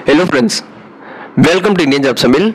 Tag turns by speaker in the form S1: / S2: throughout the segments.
S1: hello friends welcome to Indian job சமில்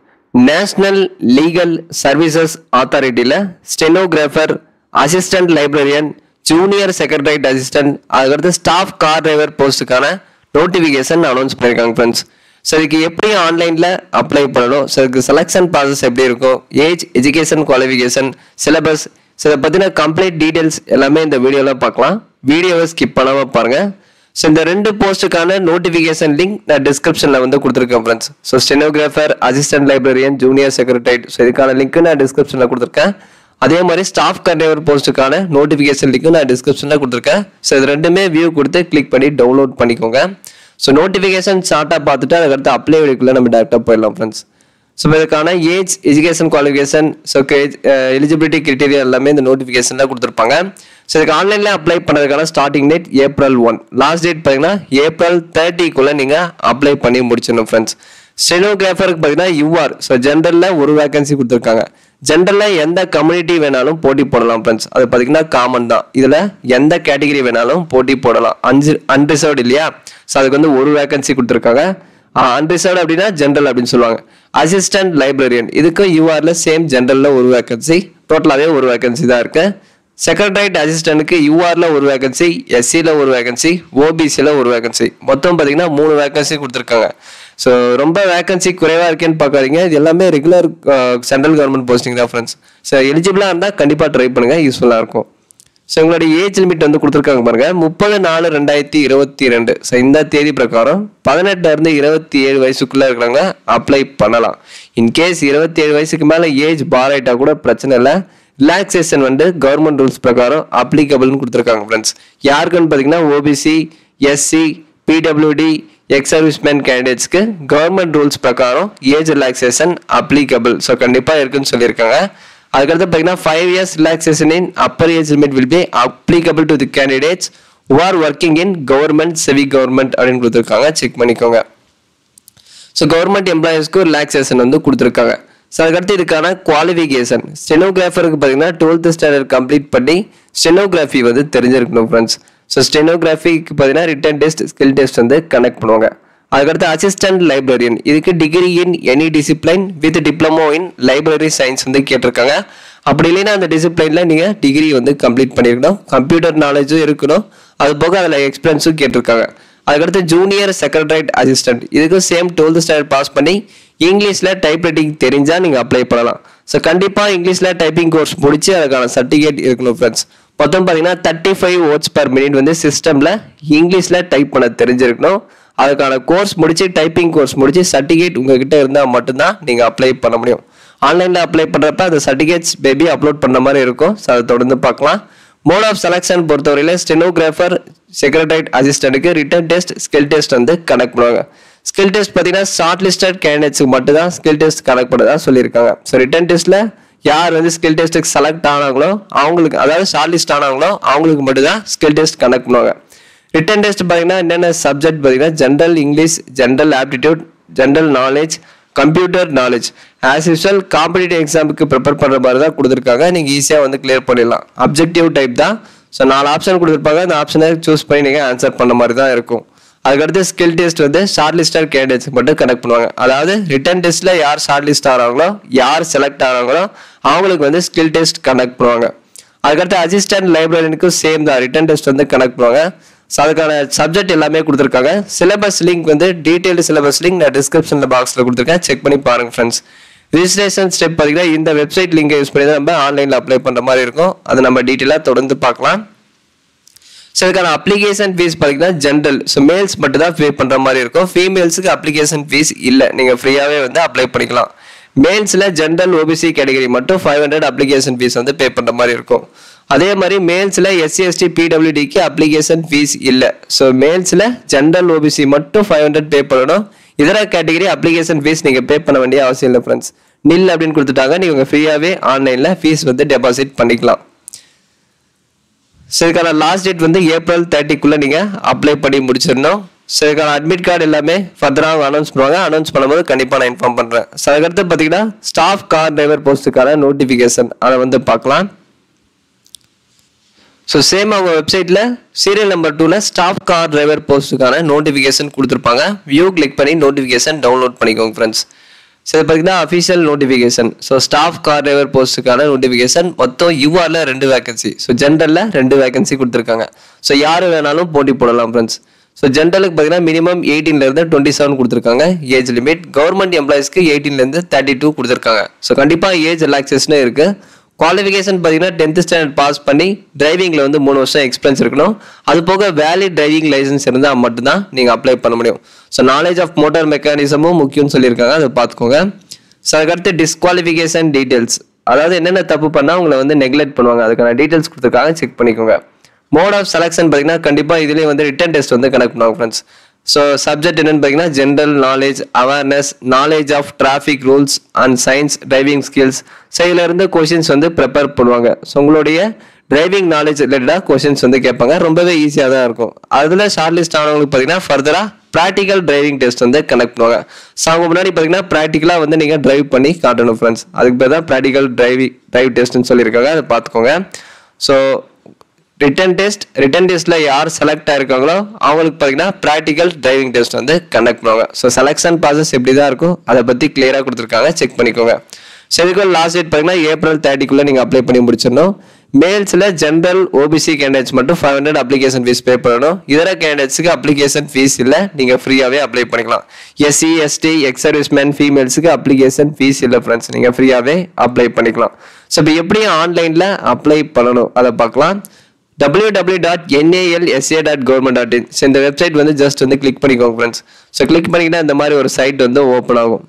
S1: national legal services அத்தாரிட்டியில் stenographer assistant librarian junior secretariat assistant அதுக்கடுத்து staff car driver போஸ்ட்டுக்கான notification announce பண்ணியிருக்காங்க friends so இதுக்கு எப்படி ஆன்லைனில் அப்ளை பண்ணணும் ஸோ இதுக்கு செலெக்ஷன் ப்ராசஸ் எப்படி இருக்கும் age education qualification syllabus so இதை பற்றின கம்ப்ளீட் டீட்டெயில்ஸ் எல்லாமே இந்த வீடியோவில் பார்க்கலாம் வீடியோவை ஸ்கிப் பண்ணாமல் பாருங்கள் ஸோ இந்த ரெண்டு போஸ்ட்டுக்கான நோட்டிஃபிகேஷன் லிங்க் நான் டிஸ்கிரிப்ஷனில் வந்து கொடுத்துருக்கேன் friends so stenographer assistant librarian junior secretariat so இதுக்கான லிங்க் நான் டிஸ்கிரிப்ஷனில் கொடுத்துருக்கேன் அதே மாதிரி ஸ்டாஃப் கண்டேவர் போஸ்ட்டுக்கான நோட்டிஃபிகேஷன் லிங்க் நான் டிஸ்கிரிப்ஷனில் கொடுத்துருக்கேன் ஸோ இது ரெண்டுமே வியூ கொடுத்து கிளிக் பண்ணி டவுன்லோட் பண்ணிக்கோங்க ஸோ நோட்டிஃபிகேஷன் ஷார்ட்டாக பார்த்துட்டு அதுக்கடுத்து அப்ளை வீடியோக்குள்ளே நம்ம டேரெக்டாக போயிடலாம் ஃப்ரெண்ட்ஸ் ஸோ இதுக்கான age education qualification so eligibility criteria எல்லாமே இந்த நோட்டிஃபிகேஷனில் கொடுத்துருப்பாங்க ஸோ இதுக்கு ஆன்லைனில் அப்ளை பண்ணுறதுக்கான starting date April one last date பார்த்தீங்கன்னா ஏப்ரல் தேர்ட்டிக்குள்ளே நீங்கள் அப்ளை பண்ணி முடிச்சிடணும் ஃப்ரெண்ட்ஸ் ஸ்டெனோகிராஃபருக்கு பார்த்தீங்கன்னா யூஆர் ஸோ ஜென்ரலில் ஒரு வேகன்சி கொடுத்துருக்காங்க ஜென்ரலில் எந்த கம்யூனிட்டி வேணாலும் போட்டி போடலாம் ஃப்ரெண்ட்ஸ் அது பார்த்தீங்கன்னா காமன் தான் இதில் எந்த கேட்டகரி வேணாலும் போட்டி போடலாம் அஞ்சு அன்ரிசர்வ்டு இல்லையா ஸோ அதுக்கு வந்து ஒரு வேகன்சி கொடுத்துருக்காங்க அன்ரிசர்வ்டு அப்படின்னா ஜென்ரல் அப்படின்னு சொல்லுவாங்க அசிஸ்டன்ட் லைப்ரரியன் இதுக்கு யூஆர்ல சேம் ஜென்ரலில் ஒரு வேகன்சி டோட்டலாகவே ஒரு வேகன்சி தான் இருக்கு செக்ரட்டரியேட் அசிஸ்டன்ட்டுக்கு யூஆர்ல ஒரு வேகன்சி எஸ்சியில் ஒரு வேகன்சி ஓபிசியில் ஒரு வேகன்சி மொத்தம் பார்த்தீங்கன்னா மூணு வேகன்சி கொடுத்துருக்காங்க ஸோ ரொம்ப வேகன்சி குறைவாக இருக்கேன்னு பார்க்காதீங்க இது எல்லாமே ரெகுலர் சென்ட்ரல் கவர்மெண்ட் போஸ்டிங் தான் ஃப்ரெண்ட்ஸ் ஸோ எலிஜிபிளாக இருந்தால் கண்டிப்பாக ட்ரை பண்ணுங்கள் யூஸ்ஃபுல்லாக இருக்கும் ஸோ உங்களுடைய ஏஜ் லிமிட் வந்து கொடுத்துருக்காங்க பாருங்க முப்பது நாலு ரெண்டாயிரத்தி இருபத்தி ரெண்டு ஸோ இந்த தேதி பிரகாரம் பதினெட்டுல இருந்து இருபத்தி ஏழு வயசுக்குள்ள இருக்கிறவங்க அப்ளை பண்ணலாம் இன்கேஸ் இருபத்தி ஏழு வயசுக்கு மேலே ஏஜ் பார் ஆயிட்டா கூட பிரச்சனை இல்லை ரிலாக்ஸேஷன் வந்து கவர்மெண்ட் ரூல்ஸ் பிரகாரம் அப்ளிகபிள்னு கொடுத்துருக்காங்க ஃப்ரெண்ட்ஸ் யாருக்குன்னு பார்த்தீங்கன்னா OBC SC PWD ex serviceman கேண்டிடேட்ஸ்க்கு கவர்மெண்ட் ரூல்ஸ் பிரகாரம் ஏஜ் ரிலாக்ஸேஷன் அப்ளிகபிள் ஸோ கண்டிப்பாக இருக்குன்னு சொல்லியிருக்காங்க அதுக்கடுத்து பார்த்தீங்கன்னா five years relaxation in upper age limit will be applicable to the candidates who are working in government செவி கவர்மெண்ட் அப்படின்னு கொடுத்துருக்காங்க செக் பண்ணிக்கோங்க ஸோ கவர்மெண்ட் எம்ப்ளாயீஸ்க்கு ரிலாக்ஸேஷன் வந்து கொடுத்துருக்காங்க ஸோ அதுக்கடுத்து இதுக்கான குவாலிஃபிகேஷன் ஸ்டெனோகிராஃபருக்கு பார்த்தீங்கன்னா டுவெல்த் ஸ்டாண்டர்ட் கம்ப்ளீட் பண்ணி ஸ்டெனோகிராஃபி வந்து தெரிஞ்சிருக்கணும் ஃப்ரெண்ட்ஸ் ஸோ ஸ்டெனோகிராஃபிக்கு பார்த்தீங்கன்னா ரிட்டன் டெஸ்ட் ஸ்கில் டெஸ்ட் வந்து கனெக்ட் பண்ணுவாங்க அதுக்கடுத்து அசிஸ்டன்ட் லைப்ரரியன் இதுக்கு degree in any discipline with diploma in library science வந்து கேட்டிருக்காங்க அப்படி இல்லைன்னா அந்த டிசிப்ளைனில் நீங்கள் டிகிரி வந்து கம்ப்ளீட் பண்ணியிருக்கணும் கம்ப்யூட்டர் நாலேஜும் இருக்கணும் அது போக அதில் எக்ஸ்பீரியன்ஸும் கேட்டிருக்காங்க அதுக்கடுத்து ஜூனியர் செக்ரட்டரியேட் அசிஸ்டன்ட் இதுக்கும் சேம் டுவெல்த் ஸ்டாண்டர்ட் பாஸ் பண்ணி இங்கிலீஷில் டைப் ரைட்டிங் தெரிஞ்சால் நீங்கள் அப்ளை பண்ணலாம் ஸோ கண்டிப்பாக இங்கிலீஷில் டைப்பிங் கோர்ஸ் முடிச்சு அதுக்கான சர்டிஃபிகேட் இருக்கணும் ஃப்ரெண்ட்ஸ் மொத்தம் பார்த்தீங்கன்னா thirty five words per minute வந்து சிஸ்டமில் இங்கிலீஷில் டைப் பண்ண தெரிஞ்சிருக்கணும் அதுக்கான கோர்ஸ் முடிச்சு டைப்பிங் கோர்ஸ் முடிச்சு சர்டிஃபிகேட் உங்ககிட்ட இருந்தால் மட்டும்தான் நீங்கள் அப்ளை பண்ண முடியும் ஆன்லைனில் அப்ளை பண்ணுறப்ப அந்த சர்டிஃபிகேட்ஸ் பேபி அப்லோட் பண்ண மாதிரி இருக்கும் ஸோ அதை தொடர்ந்து பார்க்கலாம் மோட் ஆஃப் செலெக்ஷன் பொறுத்தவரையில் ஸ்டெனோகிராஃபர் செக்ரட்டரியேட் அசிஸ்டன்ட்டுக்கு ரிட்டன் டெஸ்ட் ஸ்கில் டெஸ்ட் வந்து கனெக்ட் பண்ணுவாங்க ஸ்கில் டெஸ்ட் பார்த்தீங்கன்னா ஷார்ட் லிஸ்டட் கேண்டிடேட்ஸுக்கு மட்டும் தான் ஸ்கில் டெஸ்ட் கனெக்ட் பண்ணதா சொல்லியிருக்காங்க ஸோ ரிட்டன் டெஸ்ட்டில் யார் வந்து ஸ்கில் டெஸ்ட்டுக்கு செலக்ட் ஆனாங்களோ அவங்களுக்கு அதாவது ஷார்ட் லிஸ்ட் ஆனாங்களோ அவங்களுக்கு மட்டும் தான் ஸ்கில் டெஸ்ட் கனெக்ட் பண்ணுவாங்க ரிட்டன் டெஸ்ட் பார்த்தீங்கன்னா என்னென்ன சப்ஜெக்ட் பார்த்தீங்கன்னா general English general aptitude general knowledge computer knowledge as usual competitive எக்ஸாமுக்கு ப்ரிப்பேர் பண்ணுற மாதிரி தான் கொடுத்துருக்காங்க நீங்கள் ஈஸியாக வந்து கிளியர் பண்ணிடலாம் அப்ஜெக்டிவ் டைப் தான் ஸோ நாலு ஆப்ஷன் கொடுத்துருப்பாங்க அந்த ஆப்ஷனை சூஸ் பண்ணி நீங்கள் ஆன்சர் பண்ண மாதிரி தான் இருக்கும் அதுக்கடுத்து ஸ்கில் டெஸ்ட் வந்து ஷார்ட் லிஸ்டர் கேண்டிடேட்ஸ் மட்டும் கனெக்ட் பண்ணுவாங்க அதாவது ரிட்டன் டெஸ்ட்டில் யார் ஷார்ட் லிஸ்ட் ஆகிறாங்களோ யார் செலக்ட் ஆகிறாங்களோ அவங்களுக்கு வந்து ஸ்கில் டெஸ்ட் கனெக்ட் பண்ணுவாங்க அதுக்கடுத்து அசிஸ்டன்ட் லைப்ரரியனுக்கும் சேம் தான் ரிட்டன் டெஸ்ட் வந்து கனெக்ட் பண்ணுவாங்க ஸோ அதுக்கான சப்ஜெக்ட் எல்லாமே கொடுத்துருக்காங்க சிலபஸ் லிங்க் வந்து டீட்டெயில்டு சிலபஸ் லிங்க் நான் டிஸ்கிரிப்ஷனில் பாக்ஸில் கொடுத்துருக்கேன் செக் பண்ணி பாருங்கள் ஃப்ரெண்ட்ஸ் ரிஜிஸ்ட்ரேஷன் ஸ்டெப் பார்த்தீங்கன்னா இந்த வெப்சைட் லிங்கை யூஸ் பண்ணி தான் நம்ம ஆன்லைனில் அப்ளை பண்ணுற மாதிரி இருக்கும் அதை நம்ம டீட்டெயிலாக தொடர்ந்து பார்க்கலாம் ஸோ இதுக்கான அப்ளிகேஷன் ஃபீஸ் பார்த்தீங்கன்னா ஜென்ரல் ஸோ மேல்ஸ் மட்டும் தான் பே பண்ணுற மாதிரி இருக்கும் ஃபீமேல்ஸுக்கு அப்ளிகேஷன் ஃபீஸ் இல்லை நீங்கள் ஃப்ரீயாகவே வந்து அப்ளை பண்ணிக்கலாம் மேல்ஸில் ஜென்ரல் ஓபிசி கேட்டகரி மட்டும் ஃபைவ் ஹண்ட்ரட் அப்ளிகேஷன் ஃபீஸ் வந்து பே பண்ணுற மாதிரி இருக்கும் அதே மாதிரி மேல்ஸில் எஸ்சி எஸ்டி பிடபிள்யூடிக்கு அப்ளிகேஷன் ஃபீஸ் இல்லை ஸோ மேல்ஸில் ஜென்ரல் ஓபிசி மட்டும் ஃபைவ் ஹண்ட்ரட் பே பண்ணணும் இதர கேட்டகரி அப்ளிகேஷன் ஃபீஸ் நீங்கள் பே பண்ண வேண்டிய அவசியம் இல்லை ஃப்ரெண்ட்ஸ் நில் அப்படின்னு கொடுத்துட்டாங்க நீங்கள் ஃப்ரீயாகவே ஆன்லைனில் ஃபீஸ் வந்து டெபாசிட் பண்ணிக்கலாம் ஸோ இதுக்கான லாஸ்ட் டேட் வந்து ஏப்ரல் தேர்ட்டிக்குள்ளே நீங்கள் அப்ளை பண்ணி முடிச்சிடணும் ஸோ இதுக்கான அட்மிட் கார்டு எல்லாமே ஃபர்தராக அனௌன்ஸ் பண்ணுவாங்க அனௌன்ஸ் பண்ணும்போது கண்டிப்பாக நான் இன்ஃபார்ம் பண்ணுறேன் ஸோ அதுக்கடுத்து பார்த்தீங்கன்னா ஸ்டாஃப் கார் டிரைவர் போஸ்ட்டுக்கான நோட்டிஃபிகேஷன் அதை வந்து பார்க்கலாம் ஸோ சேம் அவங்க வெப்சைட்டில் சீரியல் நம்பர் டூவில் ஸ்டாஃப் கார் டிரைவர் போஸ்ட்டுக்கான நோட்டிஃபிகேஷன் கொடுத்துருப்பாங்க வியூ கிளிக் பண்ணி நோட்டிஃபிகேஷன் டவுன்லோட் பண்ணிக்கோங்க ஃப்ரெண்ட்ஸ் ஸோ இது பார்த்தீங்கன்னா official notification so staff car driver போஸ்ட்டுக்கான நோட்டிஃபிகேஷன் மொத்தம் யூஆரில் ரெண்டு வேகன்சி ஸோ ஜென்ரலில் ரெண்டு வேகன்சி கொடுத்துருக்காங்க ஸோ யார் வேணாலும் போட்டி போடலாம் ஃப்ரெண்ட்ஸ் ஸோ ஜென்ரலுக்கு பார்த்தீங்கன்னா மினிமம் எயிட்டீன்லேருந்து டுவெண்ட்டி செவன் கொடுத்துருக்காங்க ஏஜ் லிமிட் கவர்மெண்ட் எம்ப்ளாயிஸ்க்கு எயிட்டீன்லேருந்து தேர்ட்டி டூ கொடுத்துருக்காங்க ஸோ கண்டிப்பாக ஏஜ் ரிலாக்ஸேஷனும் இருக்குது குவாலிஃபிகேஷன் பார்த்தீங்கன்னா டென்த் ஸ்டாண்டர்ட் பாஸ் பண்ணி டிரைவிங்கில் வந்து மூணு வருஷம் எக்ஸ்பீரியன்ஸ் இருக்கணும் அது போக வேலிட் டிரைவிங் லைசன்ஸ் இருந்தால் மட்டும்தான் நீங்கள் அப்ளை பண்ண முடியும் ஸோ நாலேஜ் ஆஃப் மோட்டார் மெக்கானிசமும் முக்கியம்னு சொல்லியிருக்காங்க அதை பார்த்துக்கோங்க ஸோ அதுக்கடுத்து டிஸ்குவாலிஃபிகேஷன் டீட்டெயில்ஸ் அதாவது என்னென்ன தப்பு பண்ணால் உங்களை வந்து நெக்லெக்ட் பண்ணுவாங்க அதுக்கான டீட்டெயில்ஸ் கொடுத்துருக்காங்க செக் பண்ணிக்கோங்க மோட் ஆஃப் செலெக்ஷன் பார்த்தீங்கன்னா கண்டிப்பாக இதுலேயே வந்து ரிட்டன் டெஸ்ட் வந்து கனெக்ட் பண்ணுவாங்க ஃப்ரெண்ட்ஸ் ஸோ சப்ஜெக்ட் என்னன்னு பார்த்தீங்கன்னா general knowledge awareness knowledge of traffic rules and science driving skills so இதுல இருந்து கொஷின்ஸ் வந்து ப்ரிப்பேர் பண்ணுவாங்க ஸோ உங்களுடைய டிரைவிங் நாலேஜ் ரிலேட்டடாக கொஷின்ஸ் வந்து கேட்பாங்க ரொம்பவே ஈஸியாக தான் இருக்கும் அதில் ஷார்ட் லிஸ்ட் ஆனவங்களுக்கு பார்த்தீங்கன்னா ஃபர்தராக ப்ராக்டிக்கல் டிரைவிங் டெஸ்ட் வந்து கனெக்ட் பண்ணுவாங்க ஸோ அவங்க முன்னாடி பார்த்தீங்கன்னா ப்ராக்டிக்கலாக வந்து நீங்கள் டிரைவ் பண்ணி காட்டணும் ஃப்ரெண்ட்ஸ் அதுக்கு பேர் தான் ப்ராக்டிக்கல் டிரைவிங் டிரைவ் டெஸ்ட்னு சொல்லியிருக்காங்க அதை பார்த்துக்கோங்க ஸோ ரிட்டன் டெஸ்ட் ரிட்டன் டெஸ்ட்டில் யார் செலக்ட் ஆயிருக்காங்களோ அவங்களுக்கு பார்த்தீங்கன்னா ப்ராக்டிக்கல் டிரைவிங் டெஸ்ட் வந்து கண்டக்ட் பண்ணுவாங்க ஸோ செலெக்ஷன் ப்ராசஸ் எப்படி தான் இருக்கும் அதை பற்றி கிளியராக கொடுத்துருக்காங்க செக் பண்ணிக்கோங்க ஸோ இதுக்கு லாஸ்ட் டேட் பார்த்தீங்கன்னா ஏப்ரல் தேர்ட்டிக்குள்ளே நீங்கள் அப்ளை பண்ணி முடிச்சிடணும் மேல்ஸில் ஜென்ரல் ஓபிசி கேண்டிடேட்ஸ் மட்டும் five hundred application fees pay பண்ணணும் இதர கேண்டிடேட்ஸுக்கு அப்ளிகேஷன் ஃபீஸ் இல்லை நீங்கள் ஃப்ரீயாகவே அப்ளை பண்ணிக்கலாம் எஸ்சி எஸ்டி எக்ஸ் சர்வீஸ்மேன் ஃபீமேல்ஸுக்கு அப்ளிகேஷன் ஃபீஸ் இல்லை ஃப்ரெண்ட்ஸ் நீங்கள் ஃப்ரீயாகவே அப்ளை பண்ணிக்கலாம் ஸோ இப்போ எப்படி ஆன்லைனில் அப்ளை பண்ணணும் அதை பார்க்கலாம் W W dot NALSA dot government dot in இந்த வெப்சைட் வந்து ஜஸ்ட் வந்து கிளிக் பண்ணிக்கோங்க ஃப்ரெண்ட்ஸ் ஸோ கிளிக் பண்ணிக்கிட்டா இந்த மாதிரி ஒரு சைட் வந்து ஓப்பன் ஆகும்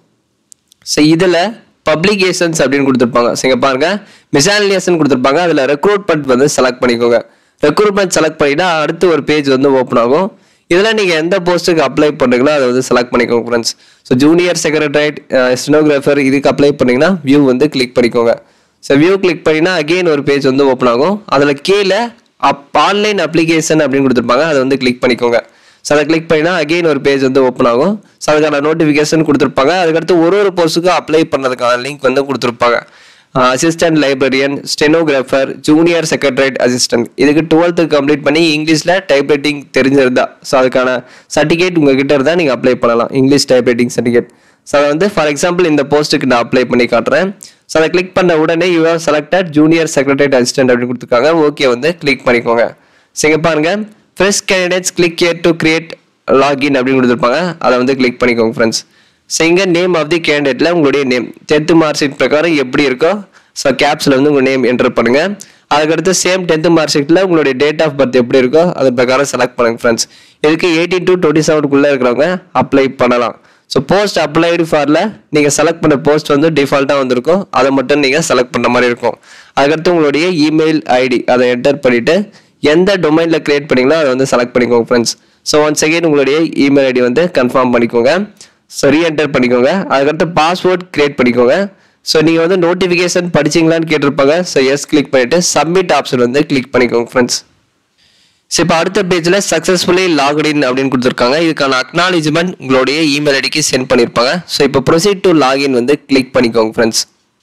S1: ஸோ இதில் பப்ளிகேஷன்ஸ் அப்படின்னு கொடுத்துருப்பாங்க ஸோ இங்கே பாருங்க மிசாலியேஷன் கொடுத்துருப்பாங்க அதில் ரெக்ரூட்மெண்ட் வந்து செலக்ட் பண்ணிக்கோங்க ரெக்ரூட்மெண்ட் செலக்ட் பண்ணிட்டா அடுத்து ஒரு பேஜ் வந்து ஓப்பன் ஆகும் இதில் நீங்கள் எந்த போஸ்ட்டுக்கு அப்ளை பண்ணுறீங்களோ அதை வந்து செலக்ட் பண்ணிக்கோங்க friends so junior secretariat stenographer இதுக்கு அப்ளை பண்ணீங்கன்னா வியூ வந்து கிளிக் பண்ணிக்கோங்க ஸோ வியூ கிளிக் பண்ணினா அகெயின் ஒரு பேஜ் வந்து ஓப்பன் ஆகும் அதில் கீழே அப் ஆன்லைன் அப்ளிகேஷன் அப்படின்னு கொடுத்துருப்பாங்க அதை வந்து கிளிக் பண்ணிக்கோங்க ஸோ அதை கிளிக் பண்ணினா அகெயின் ஒரு பேஜ் வந்து ஓப்பன் ஆகும் ஸோ அதுக்கான நோட்டிஃபிகேஷன் கொடுத்துருப்பாங்க அதுக்கடுத்து ஒரு ஒரு போஸ்ட்டுக்கும் அப்ளை பண்ணதுக்கான லிங்க் வந்து கொடுத்துருப்பாங்க assistant librarian stenographer junior secretariat assistant இதுக்கு டுவெல்த்து கம்ப்ளீட் பண்ணி இங்கிலீஷில் டைப்ரைட்டிங் தெரிஞ்சிருந்தா ஸோ அதுக்கான சர்டிஃபிகேட் உங்ககிட்ட இருந்தால் நீங்கள் அப்ளை பண்ணலாம் இங்கிலீஷ் டைப்ரைட்டிங் சர்டிஃபிகேட் ஸோ அதை வந்து ஃபார் எக்ஸாம்பிள் இந்த போஸ்ட்டுக்கு நான் அப்ளை பண்ணி காட்டுறேன் ஸோ அதை கிளிக் பண்ண உடனே you have selected junior secretariat assistant அப்படின்னு கொடுத்துருக்காங்க ஓகே வந்து கிளிக் பண்ணிக்கோங்க ஸோ இங்கே பாருங்க fresh candidates click here to create login அப்படின்னு கொடுத்துருப்பாங்க அதை வந்து கிளிக் பண்ணிக்கோங்க ஃப்ரெண்ட்ஸ் ஸோ இங்கே நேம் ஆஃப் தி கேண்டிடேட்டில் உங்களுடைய நேம் டென்த்து மார்க் ஷீட் பிரகாரம் எப்படி இருக்கோ ஸோ கேப்ஸில் வந்து உங்கள் நேம் என்டர் பண்ணுங்க அதுக்கடுத்து சேம் டென்த்து மார்க் ஷீட்டில் உங்களுடைய டேட் ஆஃப் பர்த் எப்படி இருக்கோ அது பிரகாரம் செலக்ட் பண்ணுங்க ஃப்ரெண்ட்ஸ் இதுக்கு எயிட்டீன் டு டுவெண்ட்டி செவனுக்குள்ளே இருக்கிறவங்க அப்ளை பண்ணலாம் ஸோ போஸ்ட் அப்ளைடு ஃபாரில் நீங்கள் செலக்ட் பண்ண போஸ்ட் வந்து டிஃபால்ட்டாக வந்திருக்கும் அதை மட்டும் நீங்கள் செலக்ட் பண்ண மாதிரி இருக்கும் அதுக்கடுத்து உங்களுடைய இமெயில் ஐடி அதை என்டர் பண்ணிவிட்டு எந்த டொமைனில் கிரியேட் பண்ணீங்களோ அதை வந்து செலக்ட் பண்ணிக்கோங்க ஃப்ரெண்ட்ஸ் ஸோ ஒன் செகண்ட் உங்களுடைய இமெயில் ஐடி வந்து கன்ஃபார்ம் பண்ணிக்கோங்க ஸோ ரீஎன்டர் பண்ணிக்கோங்க அதுக்கடுத்து பாஸ்வேர்ட் கிரியேட் பண்ணிக்கோங்க ஸோ நீங்கள் வந்து நோட்டிஃபிகேஷன் படிச்சிங்களான்னு கேட்டிருப்பாங்க ஸோ எஸ் கிளிக் பண்ணிவிட்டு சப்மிட் ஆப்ஷன் வந்து கிளிக் பண்ணிக்கோங்க ஃப்ரெண்ட்ஸ் ஸோ இப்போ அடுத்த பேஜில் சக்ஸஸ்ஃபுல்லி லாகின் அப்படின்னு கொடுத்துருக்காங்க இதுக்கான அக்னாலஜ்மெண்ட் உங்களுடைய இமெயில் ஐடிக்கு சென்ட் பண்ணியிருப்பாங்க ஸோ இப்போ ப்ரொசீட் டு லாகின் வந்து கிளிக் பண்ணிக்கோங்க ஃப்ரெண்ட்ஸ்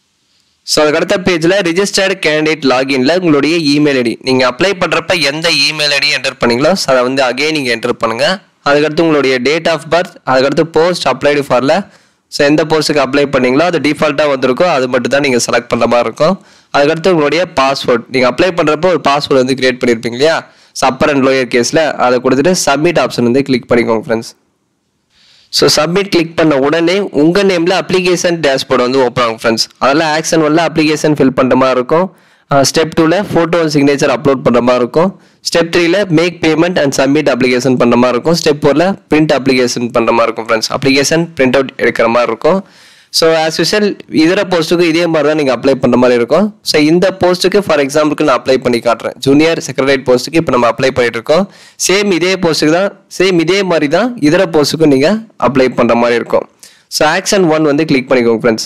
S1: ஸோ அதுக்கு அடுத்த பேஜில் ரிஜிஸ்டர்டு கேண்டிடேட் லாகின்ல உங்களுடைய இமெயில் ஐடி நீங்கள் அப்ளை பண்ணுறப்ப எந்த இமெயில் ஐடி என்டர் பண்ணீங்களோ ஸோ அதை வந்து அகைன் நீங்கள் என்டர் பண்ணுங்கள் அதுக்கடுத்து உங்களுடைய டேட் ஆஃப் பர்த் அதுக்கடுத்து போஸ்ட் அப்ளைடு ஃபாரில் ஸோ எந்த போஸ்ட்டுக்கு அப்ளை பண்ணீங்களோ அது டிஃபால்ட்டாக வந்திருக்கோ அது மட்டும் தான் நீங்கள் செலக்ட் பண்ணுற மாதிரி இருக்கும் அதுக்கடுத்து உங்களுடைய பாஸ்வேர்ட் நீங்கள் அப்ளை பண்ணுறப்போ ஒரு பாஸ்வேர்டு வந்து கிரியேட் பண்ணியிருப்பீங்க இல்லையா ஸோ அப்பர் அண்ட் லோயர் கேஸில் அதை கொடுத்துட்டு சப்மிட் ஆப்ஷன் வந்து கிளிக் பண்ணிக்கோங்க ஃப்ரெண்ட்ஸ் ஸோ சப்மிட் கிளிக் பண்ண உடனே உங்கள் நேமில் அப்ளிகேஷன் டேஷ்போர்டு வந்து ஓப்பன் ஆகும் ஃப்ரெண்ட்ஸ் அதில் ஆக்ஷன் ஒன்ல அப்ளிகேஷன் ஃபில் பண்ணுற மாதிரி இருக்கும் ஸ்டெப் டூவில் ஃபோட்டோ அண்ட் சிக்னேச்சர் அப்லோட் பண்ணுற மாதிரி இருக்கும் ஸ்டெப் த்ரீல make payment and submit application பண்ணுற மாதிரி இருக்கும் ஸ்டெப் ஃபோரில் பிரிண்ட் அப்ளிகேஷன் பண்ணுற மாதிரி இருக்கும் ஃப்ரெண்ட்ஸ் அப்ளிகேஷன் பிரிண்ட் அவுட் எடுக்கிற மாதிரி இருக்கும் ஸோ ஆஸ் யூஷுவல் இதர போஸ்ட்டுக்கு இதே மாதிரி தான் நீங்கள் அப்ளை பண்ணுற மாதிரி இருக்கும் ஸோ இந்த போஸ்ட்டுக்கு ஃபார் எக்ஸாம்பிளுக்கு நான் அப்ளை பண்ணி காட்டுறேன் ஜூனியர் செக்ரட்டரி போஸ்ட்டுக்கு இப்போ நம்ம அப்ளை பண்ணிட்டு இருக்கோம் சேம் இதே போஸ்ட்டுக்கு தான் சேம் இதே மாதிரி தான் இதர போஸ்ட்டுக்கும் நீங்கள் அப்ளை பண்ணுற மாதிரி இருக்கும் ஸோ ஆக்ஷன் ஒன் வந்து கிளிக் பண்ணிக்கோங்க ஃப்ரெண்ட்ஸ்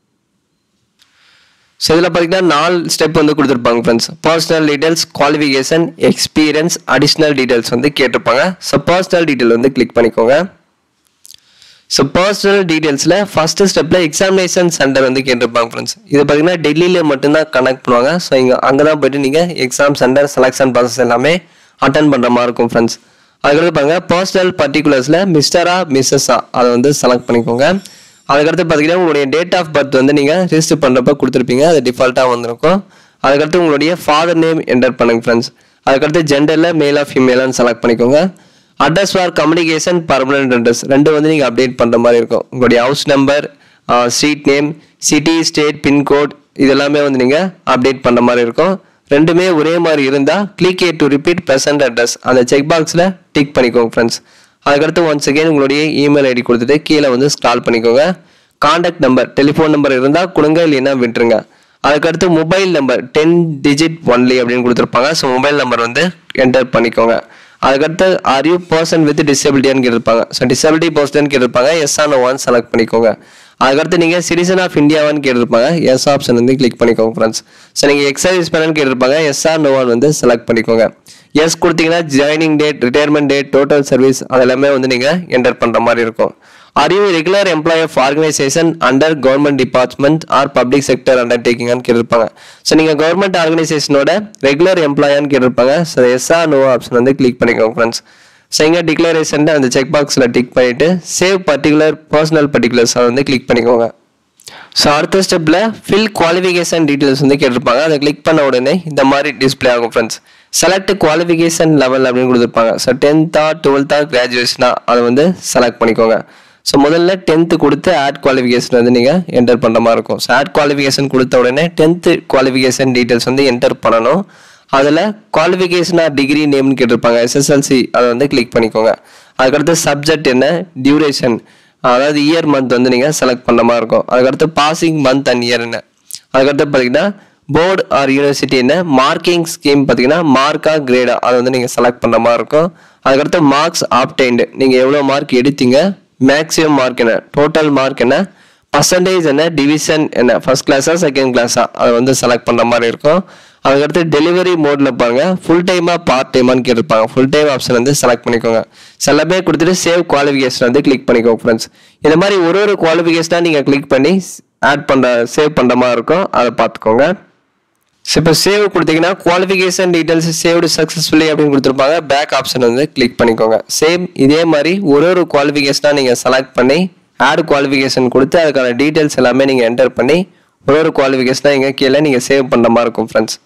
S1: ஸோ இதில் பார்த்தீங்கன்னா நாலு ஸ்டெப் வந்து கொடுத்துருப்பாங்க friends personal details qualification experience additional details வந்து கேட்டிருப்பாங்க ஸோ பர்சனல் டீடைல் வந்து கிளிக் பண்ணிக்கோங்க ஸோ பர்சனல் டீட்டெயில்ஸில் ஃபர்ஸ்ட் ஸ்டெப்பில் எக்ஸாமினேஷன் சென்டர் வந்து கேட்டிருப்பாங்க ஃப்ரெண்ட்ஸ் இது பார்த்தீங்கன்னா டெல்லியில் மட்டும்தான் கனெக்ட் பண்ணுவாங்க ஸோ இங்கே அங்கே தான் போயிட்டு நீங்கள் எக்ஸாம் சென்டர் செலெக்ஷன் ப்ராசஸ் எல்லாமே அட்டன் பண்ணுற மாதிரி இருக்கும் ஃப்ரெண்ட்ஸ் அதுக்கடுத்து பாருங்க பர்சனல் பர்டிகுலர்ஸில் மிஸ்டரா மிஸ்ஸஸா அதை வந்து செலக்ட் பண்ணிக்கோங்க அதுக்கடுத்து பார்த்தீங்கன்னா உங்களுடைய டேட் ஆஃப் பர்த் வந்து நீங்கள் ரிஜிஸ்டர் பண்ணுறப்ப கொடுத்துருப்பீங்க அது டிஃபால்ட்டாக வந்திருக்கும் அதுக்கடுத்து உங்களுடைய ஃபாதர் நேம் என்டர் பண்ணுங்க ஃப்ரெண்ட்ஸ் அதுக்கடுத்து ஜெண்டரில் மேலா ஃபீமேலான்னு செலக்ட் பண்ணிக்கோங்க address for communication permanent address ரெண்டு வந்து நீங்கள் அப்டேட் பண்ணுற மாதிரி இருக்கும் உங்களுடைய house number street name city state pincode இது எல்லாமே வந்து நீங்கள் அப்டேட் பண்ணுற மாதிரி இருக்கும் ரெண்டுமே ஒரே மாதிரி இருந்தால் click a to repeat present address அந்த செக் பாக்ஸில் டிக் பண்ணிக்கோங்க ஃப்ரெண்ட்ஸ் அதுக்கடுத்து ஒன்ஸ் அகேன் உங்களுடைய இமெயில் ஐடி கொடுத்துட்டு கீழே வந்து ஸ்க்ரால் பண்ணிக்கோங்க காண்டாக்ட் நம்பர் டெலிஃபோன் நம்பர் இருந்தால் கொடுங்க இல்லைன்னா விட்டுருங்க அதுக்கடுத்து mobile number ten digit only அப்படின்னு கொடுத்துருப்பாங்க ஸோ மொபைல் நம்பர் வந்து என்டர் பண்ணிக்கோங்க அதுக்கடுத்து ஆர் யூ பர்சன் வித் டிசபிலிட்டியான்னு கேட்டிருப்பாங்க ஸோ டிசபிலிட்டி பர்சன் கேட்டிருப்பாங்க எஸ் ஆன் ஒன் செலக்ட் பண்ணிக்கோங்க அதுக்கடுத்து நீங்கள் சிட்டிசன் ஆஃப் இந்தியாவான்னு கேட்டிருப்பாங்க எஸ் ஆப்ஷன் வந்து கிளிக் பண்ணிக்கோங்க ஃப்ரெண்ட்ஸ் ஸோ நீங்கள் எக்ஸசைஸ் பண்ணன்னு கேட்டிருப்பாங்க எஸ் ஆர் நோவான் வந்து செலக்ட் பண்ணிக்கோங்க எஸ் கொடுத்தீங்கன்னா joining date retirement date total service அதெல்லாமே வந்து நீங்கள் என்டர் பண்ணுற மாதிரி இருக்கும் are you regular employee of organisation under government department or public sector அண்டர்டேக்கிங்னு கேட்டிருப்பாங்க ஸோ நீங்கள் கவர்மெண்ட் ஆர்கனைசேஷனோட ரெகுலர் எம்ப்ளாயான்னு கேட்டிருப்பாங்க ஸோ எஸ்ஆ நோ ஆப்ஷன் வந்து கிளிக் பண்ணிக்கோங்க ஃப்ரெண்ட்ஸ் ஸோ இங்கே டிக்ளரேஷன் அந்த செக் பாக்ஸில் டிக் பண்ணிவிட்டு சேவ் பர்டிகுலர் பர்சனல் பர்டிகுலர்ஸ் அதை வந்து கிளிக் பண்ணிக்கோங்க ஸோ அடுத்த ஸ்டெப்பில் ஃபில் குவாலிஃபிகேஷன் டீட்டெயில்ஸ் வந்து கேட்டிருப்பாங்க அதை கிளிக் பண்ண உடனே இந்த மாதிரி டிஸ்பிளே ஆகும் ஃப்ரெண்ட்ஸ் செலக்ட் குவாலிஃபிகேஷன் லெவல் அப்படின்னு கொடுத்துருப்பாங்க ஸோ டென்த்தா டுவெல்த்தா கிராஜுவேஷனா அதை வந்து செலக்ட் பண்ணிக்கோங்க ஸோ முதல்ல டென்த்து கொடுத்து ஆட் குவாலிஃபிகேஷன் வந்து நீங்கள் என்டர் பண்ணுற மாதிரி இருக்கும் ஸோ ஆட் குவாலிஃபிகேஷன் கொடுத்த உடனே டென்த்து குவாலிஃபிகேஷன் டீட்டெயில்ஸ் வந்து என்டர் பண்ணணும் அதில் குவாலிஃபிகேஷனாக டிகிரி நேம்னு கேட்டிருப்பாங்க எஸ்எஸ்எல்சி அதை வந்து கிளிக் பண்ணிக்கோங்க அதுக்கடுத்து சப்ஜெக்ட் என்ன டியூரேஷன் அதாவது இயர் மந்த் வந்து நீங்கள் செலக்ட் பண்ணுற மாதிரி இருக்கும் அதுக்கடுத்து பாசிங் மந்த் அண்ட் இயர் என்ன அதுக்கடுத்து பார்த்தீங்கன்னா போர்டு ஆர் யூனிவர்சிட்டி என்ன மார்க்கிங் ஸ்கீம் பார்த்தீங்கன்னா மார்க்கா கிரேடா அதை வந்து நீங்கள் செலக்ட் பண்ணுற மாதிரி இருக்கும் அதுக்கடுத்து மார்க்ஸ் ஆப்டைன்டு நீங்கள் எவ்வளோ மார்க் எடுத்தீங்க மேக்ஸிமம் மார்க் என்ன டோட்டல் மார்க் என்ன பர்சன்டேஜ் என்ன டிவிஷன் என்ன ஃபர்ஸ்ட் கிளாஸா செகண்ட் கிளாஸா அதை வந்து செலக்ட் பண்ணுற மாதிரி இருக்கும் அதுக்கடுத்து டெலிவரி மோடில் பாருங்க ஃபுல் டைமாக பார்ட் டைமான்னு கேட்டிருப்பாங்க ஃபுல் டைம் ஆப்ஷன் வந்து செலக்ட் பண்ணிக்கோங்க சிலபே கொடுத்துட்டு சேவ் குவாலிஃபிகேஷன் வந்து கிளிக் பண்ணிக்கோங்க ஃப்ரெண்ட்ஸ் இந்த மாதிரி ஒரு ஒரு குவாலிஃபிகேஷனாக நீங்கள் கிளிக் பண்ணி ஆட் பண்ணுற சேவ் பண்ணுற மாதிரி இருக்கும் அதை பார்த்துக்கோங்க ஸோ இப்போ சேவ் கொடுத்தீங்கன்னா குவாலிஃபிகேஷன் டீட்டெயில்ஸ் சேவ்டு சக்ஸஸ்ஃபுல்லி அப்படின்னு கொடுத்துருப்பாங்க பேக் ஆப்ஷன் வந்து கிளிக் பண்ணிக்கோங்க சேம் இதே மாதிரி ஒரு ஒரு குவாலிஃபிகேஷனாக நீங்கள் செலக்ட் பண்ணி ஆட் குவாலிஃபிகேஷன் கொடுத்து அதுக்கான டீட்டெயில்ஸ் எல்லாமே நீங்கள் என்டர் பண்ணி ஒரு ஒரு குவாலிஃபிகேஷனாக இங்கே கீழே நீங்கள் சேவ் பண்ணுற மாதிரி இருக்கும் ஃப்ரெண்ட்ஸ்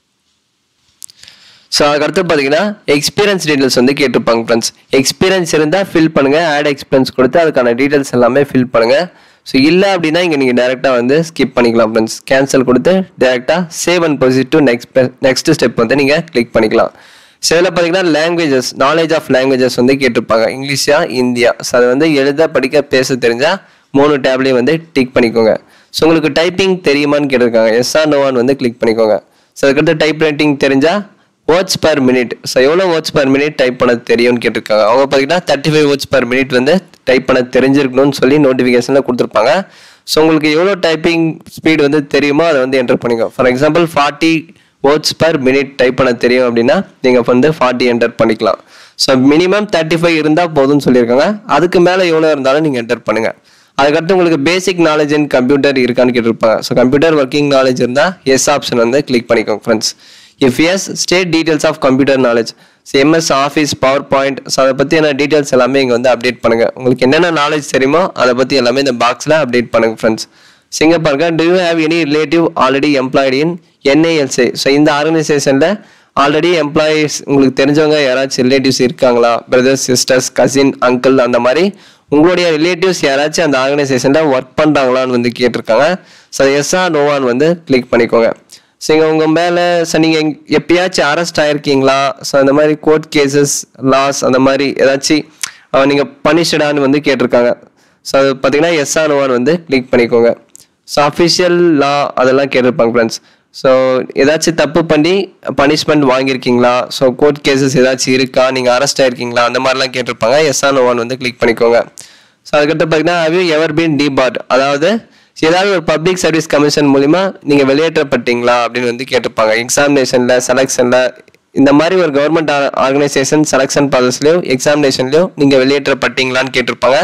S1: ஸோ அதுக்கடுத்து பார்த்தீங்கன்னா எக்ஸ்பீரியன்ஸ் டீட்டெயில்ஸ் வந்து கேட்டிருப்பாங்க ஃப்ரெண்ட்ஸ் எக்ஸ்பீரியன்ஸ் இருந்தால் ஃபில் பண்ணுங்கள் ஆட் எக்ஸ்பீரியன்ஸ் கொடுத்து அதுக்கான டீட்டெயில்ஸ் எல்லாமே ஃபில் பண்ணுங்கள் ஸோ இல்லை அப்படின்னா இங்கே நீங்கள் டேரெக்டாக வந்து ஸ்கிப் பண்ணிக்கலாம் ஃப்ரெண்ட்ஸ் கேன்சல் கொடுத்து டேரெக்டாக save and proceed to next next step வந்து நீங்கள் கிளிக் பண்ணிக்கலாம் ஸோ இதில் பார்த்தீங்கன்னா லாங்குவேஜஸ் நாலேஜ் ஆஃப் லாங்குவேஜஸ் வந்து கேட்டிருப்பாங்க இங்கிலீஷா இந்தியா ஸோ அது வந்து எழுத படிக்க பேச தெரிஞ்சால் மூணு டேப்லையும் வந்து டிக் பண்ணிக்கோங்க ஸோ உங்களுக்கு டைப்பிங் தெரியுமான்னு கேட்டிருக்காங்க எஸ்ஆ நோவான் வந்து கிளிக் பண்ணிக்கோங்க ஸோ அதுக்கடுத்து டைப் ரைட்டிங் தெரிஞ்சால் வேர்ட்ஸ் பர் மினிட் ஸோ எவ்வளோ வேர்ட்ஸ் பர் மினிட் டைப் பண்ண தெரியும்னு கேட்டிருக்காங்க அவங்க பார்த்தீங்கன்னா thirty five words per minute வந்து டைப் பண்ண தெரிஞ்சிருக்கணும்னு சொல்லி நோட்டிஃபிகேஷனில் கொடுத்துருப்பாங்க ஸோ உங்களுக்கு எவ்வளோ டைப்பிங் ஸ்பீடு வந்து தெரியுமோ அதை வந்து என்டர் பண்ணிக்கோ for example forty words per minute type பண்ண தெரியும் அப்படின்னா நீங்கள் வந்து ஃபார்ட்டி என்டர் பண்ணிக்கலாம் ஸோ மினிமம் தேர்ட்டி ஃபைவ் இருந்தால் போதும்னு சொல்லியிருக்காங்க அதுக்கு மேலே எவ்வளோ இருந்தாலும் நீங்கள் என்டர் பண்ணுங்கள் அதுக்கடுத்து உங்களுக்கு பேசிக் நாலேஜ் இன் கம்ப்யூட்டர் இருக்கான்னு கேட்டிருப்பாங்க ஸோ கம்ப்யூட்டர் ஒர்க்கிங் நாலேஜ் இருந்தால் எஸ் ஆப்ஷன் வந்து கிளிக் பண்ணிக்கோங்க friends if yes state details of computer knowledge so MS office power point so அதை பற்றியான டீட்டெயில்ஸ் எல்லாமே இங்கே வந்து அப்டேட் பண்ணுங்கள் உங்களுக்கு என்னென்ன நாலேஜ் தெரியுமோ அதை பற்றி எல்லாமே இந்த பாக்ஸில் அப்டேட் பண்ணுங்கள் ஃப்ரெண்ட்ஸ் சிங்க பாருங்க do you have any relative already employed in NALC so இந்த ஆர்கனைசேஷனில் ஆல்ரெடி எம்ப்ளாயீஸ் உங்களுக்கு தெரிஞ்சவங்க யாராச்சும் ரிலேட்டிவ்ஸ் இருக்காங்களா பிரதர்ஸ் சிஸ்டர்ஸ் கசின் அங்கிள் அந்த மாதிரி உங்களுடைய ரிலேட்டிவ்ஸ் யாராச்சும் அந்த ஆர்கனைசேஷனில் ஒர்க் பண்ணுறாங்களான்னு வந்து கேட்டிருக்காங்க ஸோ எஸ்ஆ நோவான் வந்து கிளிக் பண்ணிக்கோங்க ஸோ இங்கே உங்கள் மேலே ஸோ நீங்கள் எப்பயாச்சும் அரெஸ்ட் ஆயிருக்கீங்களா ஸோ அந்த மாதிரி கோர்ட் கேசஸ் லாஸ் அந்த மாதிரி ஏதாச்சும் நீங்கள் பனிஷ்டான்னு வந்து கேட்டிருக்காங்க ஸோ அது பார்த்தீங்கன்னா எஸ்ஆ நோவான் வந்து கிளிக் பண்ணிக்கோங்க ஸோ அஃபிஷியல் லா அதெல்லாம் கேட்டிருப்பாங்க ஃப்ரெண்ட்ஸ் ஸோ ஏதாச்சும் தப்பு பண்ணி பனிஷ்மெண்ட் வாங்கியிருக்கீங்களா ஸோ கோர்ட் கேசஸ் ஏதாச்சும் இருக்கா நீங்கள் அரெஸ்ட் ஆயிருக்கீங்களா அந்த மாதிரிலாம் கேட்டிருப்பாங்க எஸ்ஆ நோவான் வந்து கிளிக் பண்ணிக்கோங்க ஸோ அதுக்கடுத்து பார்த்தீங்கன்னா have you ever been debarred அதாவது ஏதாவது ஒரு பப்ளிக் சர்வீஸ் கமிஷன் மூலிமா நீங்கள் வெளியேற்றப்பட்டீங்களா அப்படின்னு வந்து கேட்டிருப்பாங்க எக்ஸாமினேஷனில் செலெக்ஷனில் இந்த மாதிரி ஒரு கவர்மெண்ட் ஆர்கனைசேஷன் செலெக்ஷன் ப்ராசஸ்லையும் எக்ஸாமினேஷன்லையும் நீங்கள் வெளியேற்றப்பட்டீங்களான்னு கேட்டிருப்பாங்க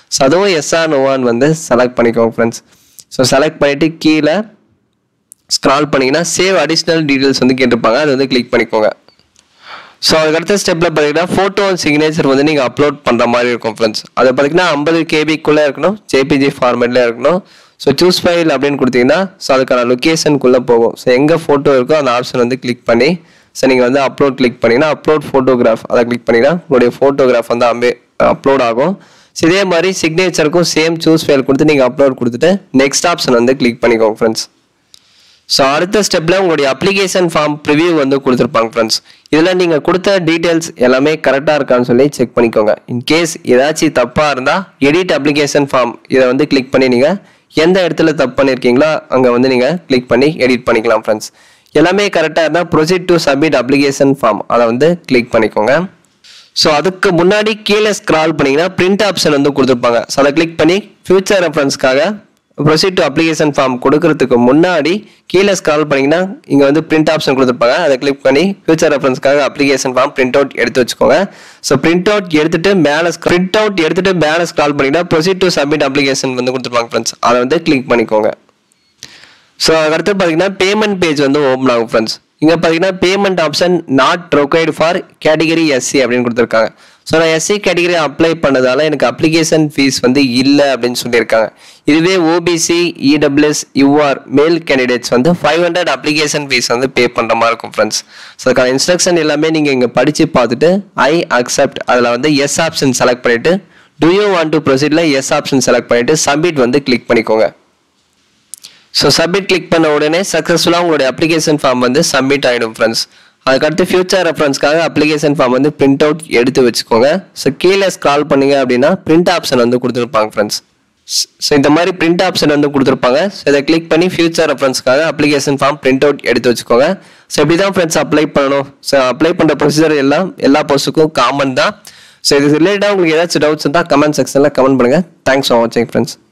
S1: ஸோ அதுவும் எஸ்ஆ நோவான்னு வந்து செலக்ட் பண்ணிக்கோங்க ஃப்ரெண்ட்ஸ் ஸோ செலக்ட் பண்ணிவிட்டு கீழே ஸ்க்ரால் பண்ணிங்கன்னா சேவ் அடிஷ்னல் டீட்டெயில்ஸ் வந்து கேட்டிருப்பாங்க அது வந்து கிளிக் பண்ணிக்கோங்க ஸோ அதுக்கு அடுத்த ஸ்டெப்பில் பார்த்தீங்கன்னா ஃபோட்டோ அண்ட் சிக்னேச்சர் வந்து நீங்கள் அப்லோட் பண்ணுற மாதிரி இருக்கும் ஃப்ரெண்ட்ஸ் அதை பார்த்தீங்கன்னா ஐம்பது கேபிக்குள்ளே இருக்கணும் ஜேபிஜி ஃபார்மேட்டில் இருக்கணும் ஸோ சூஸ் ஃபைல் அப்படின்னு கொடுத்தீங்கன்னா ஸோ அதுக்கான லொக்கேஷனுக்குள்ளே போகும் ஸோ எங்கே ஃபோட்டோ இருக்கோ அந்த ஆப்ஷன் வந்து கிளிக் பண்ணி ஸோ நீங்கள் வந்து அப்லோட் கிளிக் பண்ணிங்கன்னா அப்லோட் ஃபோட்டோகிராஃப் அதை கிளிக் பண்ணிங்கன்னா உங்களுடைய ஃபோட்டோகிராஃப் வந்து அம்பே அப்லோட் ஆகும் ஸோ இதே மாதிரி சிக்னேச்சருக்கும் சேம் சூஸ் ஃபைல் கொடுத்து நீங்கள் அப்லோட் கொடுத்துட்டு நெக்ஸ்ட் ஆப்ஷன் வந்து கிளிக் பண்ணிக்கோங்க ஃப்ரெண்ட்ஸ் ஸோ அடுத்த ஸ்டெப்பில் உங்களுடைய அப்ளிகேஷன் ஃபார்ம் ப்ரிவியூ வந்து கொடுத்துருப்பாங்க ஃப்ரெண்ட்ஸ் இதில் நீங்கள் கொடுத்த டீட்டெயில்ஸ் எல்லாமே கரெக்டாக இருக்கான்னு சொல்லி செக் பண்ணிக்கோங்க இன்கேஸ் ஏதாச்சும் தப்பாக இருந்தால் எடிட் அப்ளிகேஷன் ஃபார்ம் இதை வந்து கிளிக் பண்ணி நீங்கள் எந்த இடத்துல தப்பு பண்ணியிருக்கீங்களோ அங்கே வந்து நீங்கள் கிளிக் பண்ணி எடிட் பண்ணிக்கலாம் ஃப்ரெண்ட்ஸ் எல்லாமே கரெக்டாக இருந்தால் proceed to submit application form அதை வந்து கிளிக் பண்ணிக்கோங்க ஸோ அதுக்கு முன்னாடி கீழே ஸ்க்ரால் பண்ணிங்கன்னா பிரிண்ட் ஆப்ஷன் வந்து கொடுத்துருப்பாங்க ஸோ அதை கிளிக் பண்ணி ஃபியூச்சர் ரெஃபரன்ஸ்க்காக ப்ரொசீட் டு அப்ளிகேஷன் ஃபார்ம் கொடுக்கறதுக்கு முன்னாடி கீழே ஸ்க்ரால் பண்ணிங்கன்னா இங்கே வந்து பிரிண்ட் ஆப்ஷன் கொடுத்துருப்பாங்க அதை கிளிக் பண்ணி ஃபியூச்சர் ரெஃபரன்ஸ்க்காக அப்ளிகேஷன் ஃபார்ம் பிரிண்ட் அவுட் எடுத்து வச்சுக்கோங்க ஸோ பிரிண்ட் அவுட் எடுத்துட்டு மேலே பிரிண்ட் அவுட் எடுத்துட்டு மேலே ஸ்க்ரால் பண்ணிங்கன்னா ப்ரொசீட் டு சப்மிட் அப்ளிகேஷன் வந்து கொடுத்துருப்பாங்க ஃப்ரெண்ட்ஸ் அதை வந்து கிளிக் பண்ணிக்கோங்க ஸோ அதுக்கடுத்து பார்த்தீங்கன்னா பேமெண்ட் பேஜ் வந்து ஓப்பன் ஆகும் ஃப்ரெண்ட்ஸ் இங்கே பார்த்தீங்கன்னா payment option not provide for category SC அப்படின்னு கொடுத்துருக்காங்க ஸோ நான் எஸ்சி கேட்டகரி அப்ளை பண்ணதால எனக்கு அப்ளிகேஷன் ஃபீஸ் வந்து இல்லை அப்படின்னு சொல்லியிருக்காங்க இதுவே OBC EWS UR male candidates வந்து ஃபைவ் ஹண்ட்ரட் அப்ளிகேஷன் ஃபீஸ் வந்து பே பண்ணுற மாதிரி இருக்கும் ஃப்ரெண்ட்ஸ் ஸோ அதுக்கான இன்ஸ்ட்ரக்ஷன் எல்லாமே நீங்கள் இங்கே படித்து பார்த்துட்டு ஐ அக்செப்ட் அதில் வந்து எஸ் ஆப்ஷன் செலக்ட் பண்ணிவிட்டு டு யூ வாண்ட் டு ப்ரொசீடில் எஸ் ஆப்ஷன் செலக்ட் பண்ணிவிட்டு சப்மிட் வந்து கிளிக் பண்ணிக்கோங்க ஸோ சப்மிட் கிளிக் பண்ண உடனே சக்ஸஸ்ஃபுல்லாக உங்களுடைய அப்ளிகேஷன் ஃபார்ம் வந்து சப்மிட் ஆகிடும் ஃப்ரெண்ட்ஸ் அதுக்கடுத்து ஃபியூச்சர் ரெஃபரன்ஸ்க்காக அப்ளிகேஷன் ஃபார்ம் வந்து பிரிண்ட் அவுட் எடுத்து வச்சுக்கோங்க ஸோ கீழே ஸ்க்ரால் பண்ணீங்க அப்படின்னா பிரிண்ட் ஆப்ஷன் வந்து கொடுத்துருப்பாங்க ஃப்ரெண்ட்ஸ் ஸோ இந்த மாதிரி பிரிண்ட் ஆப்ஷன் வந்து கொடுத்துருப்பாங்க ஸோ இதை கிளிக் பண்ணி ஃபியூச்சர் ரெஃபரன்ஸ்க்காக அப்ளிகேஷன் ஃபார்ம் பிரிண்ட் அவுட் எடுத்து வச்சுக்கோங்க ஸோ இப்படி தான் ஃப்ரெண்ட்ஸ் அப்ளை பண்ணணும் ஸோ அப்ளை பண்ணுற ப்ரொசீஜர் எல்லாம் எல்லா போஸ்ட்டுக்கும் காமன் தான் ஸோ இது ரிலேட்டடாக உங்களுக்கு ஏதாச்சும் டவுட்ஸ் இருந்தால் கமெண்ட் செக்ஷனில் கமெண்ட் பண்ணுங்கள் தேங்க்ஸ் ஃபார் வாட்சிங் ஃப்ரெண்ட்ஸ்